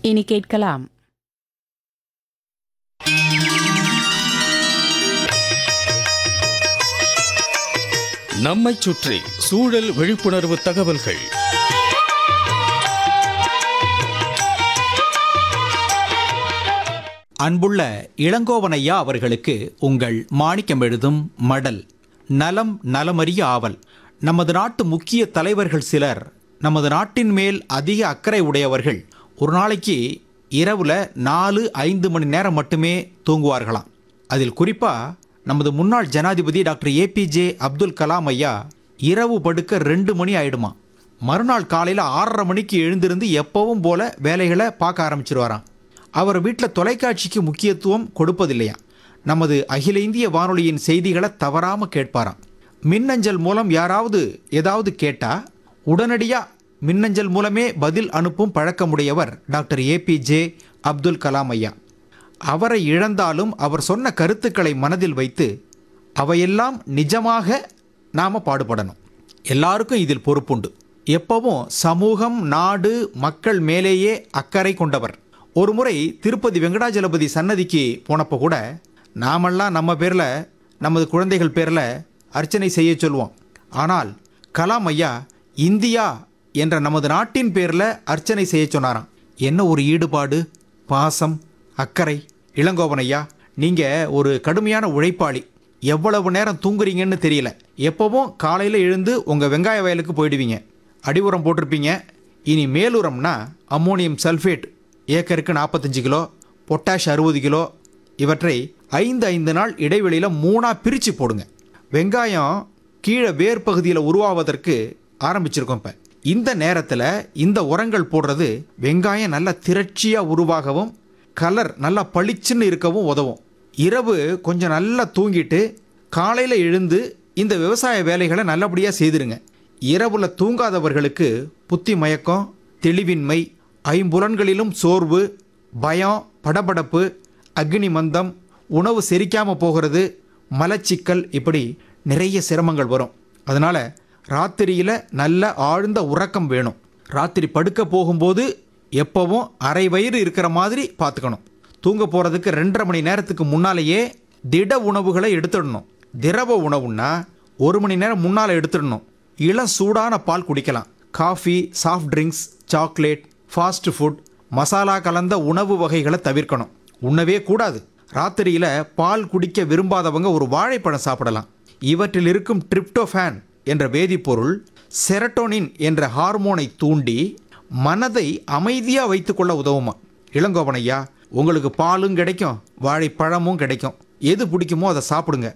இனி கேட்கலாம் நம்மைச் சுற்றி சூழல் விழிப்புணர்வு தகவல்கள் அன்புள்ள இளங்கோவனையா அவர்களுக்கு உங்கள் மாணிக்கம் எழுதும் மடல் நலம் நலமறிய ஆவல் நமது நாட்டு முக்கிய தலைவர்கள் சிலர் நமது நாட்டின் மேல் அதிக அக்கறை உடையவர்கள் ஒரு நாளைக்கு இரவுல நாலு ஐந்து மணி நேரம் மட்டுமே தூங்குவார்களாம் அதில் குறிப்பா நமது முன்னாள் ஜனாதிபதி டாக்டர் ஏபிஜே அப்துல் கலாம் ஐயா இரவு படுக்க ரெண்டு மணி ஆயிடுமா மறுநாள் காலையில் ஆறரை மணிக்கு எழுந்திருந்து எப்பவும் போல வேலைகளை பார்க்க ஆரம்பிச்சிருவாராம் அவர் வீட்டில் தொலைக்காட்சிக்கு முக்கியத்துவம் கொடுப்பதில்லையா நமது அகில இந்திய வானொலியின் செய்திகளை தவறாமல் கேட்பாராம் மின்னஞ்சல் மூலம் யாராவது ஏதாவது கேட்டா உடனடியாக மின்னஞ்சல் மூலமே பதில் அனுப்பும் பழக்கமுடையவர் டாக்டர் ஏபிஜே அப்துல் கலாம் ஐயா அவரை இழந்தாலும் அவர் சொன்ன கருத்துக்களை மனதில் வைத்து அவையெல்லாம் நிஜமாக நாம பாடுபடணும் எல்லாருக்கும் இதில் பொறுப்புண்டு எப்பவும் சமூகம் நாடு மக்கள் மேலேயே அக்கறை கொண்டவர் ஒரு முறை திருப்பதி வெங்கடாஜலபதி சன்னதிக்கு போனப்போ கூட நாமெல்லாம் நம்ம பேரில் நமது குழந்தைகள் பேரில் அர்ச்சனை செய்ய சொல்லுவோம் ஆனால் கலாம் ஐயா இந்தியா என்ற நமது நாட்டின் பேரில் அர்ச்சனை செய்ய சொன்னாராம் என்ன ஒரு ஈடுபாடு பாசம் அக்கறை இளங்கோவன் ஐயா நீங்கள் ஒரு கடுமையான உழைப்பாளி எவ்வளவு நேரம் தூங்குறீங்கன்னு தெரியல எப்பவும் காலையில் எழுந்து உங்கள் வெங்காய வயலுக்கு போயிடுவீங்க அடி உரம் போட்டிருப்பீங்க இனி மேலுரம்னா அம்மோனியம் சல்ஃபேட் ஏக்கருக்கு நாற்பத்தஞ்சு கிலோ பொட்டாஷ் அறுபது கிலோ இவற்றை ஐந்து ஐந்து நாள் இடைவெளியில் மூணாக பிரித்து போடுங்க வெங்காயம் கீழே வேர் பகுதியில் உருவாவதற்கு ஆரம்பிச்சிருக்கோம் இப்போ இந்த நேரத்தில் இந்த உரங்கள் போடுறது வெங்காயம் நல்லா திரட்சியாக உருவாகவும் கலர் நல்லா பளிச்சுன்னு இருக்கவும் உதவும் இரவு கொஞ்சம் நல்லா தூங்கிட்டு காலையில் எழுந்து இந்த விவசாய வேலைகளை நல்லபடியாக செய்திருங்க இரவுல தூங்காதவர்களுக்கு புத்தி மயக்கம் தெளிவின்மை ஐம்புலன்களிலும் சோர்வு பயம் படபடப்பு அக்னி மந்தம் உணவு செரிக்காமல் போகிறது மலச்சிக்கல் இப்படி நிறைய சிரமங்கள் வரும் அதனால் ராத்திரியில் நல்ல ஆழ்ந்த உறக்கம் வேணும் ராத்திரி படுக்க போகும்போது எப்பவும் அரை வயிறு இருக்கிற மாதிரி பார்த்துக்கணும் தூங்க போகிறதுக்கு ரெண்டரை மணி நேரத்துக்கு முன்னாலேயே திட உணவுகளை எடுத்துடணும் திரவ உணவுன்னா ஒரு மணி நேரம் முன்னால் எடுத்துடணும் இளம் சூடான பால் குடிக்கலாம் coffee soft drinks chocolate fast food masala கலந்த உணவு வகைகளை தவிர்க்கணும் உண்ணவே கூடாது ராத்திரியில் பால் குடிக்க விரும்பாதவங்க ஒரு வாழைப்பழம் சாப்பிடலாம் இவற்றில் இருக்கும் ட்ரிப்டோஃபேன் என்ற வேதிப்பொருள் செரட்டோனின் என்ற ஹார்மோனை தூண்டி மனதை அமைதியாக வைத்துக்கொள்ள உதவுமா இளங்கோவனையா உங்களுக்கு பாலும் கிடைக்கும் வாழைப்பழமும் கிடைக்கும் எது பிடிக்குமோ அதை சாப்பிடுங்க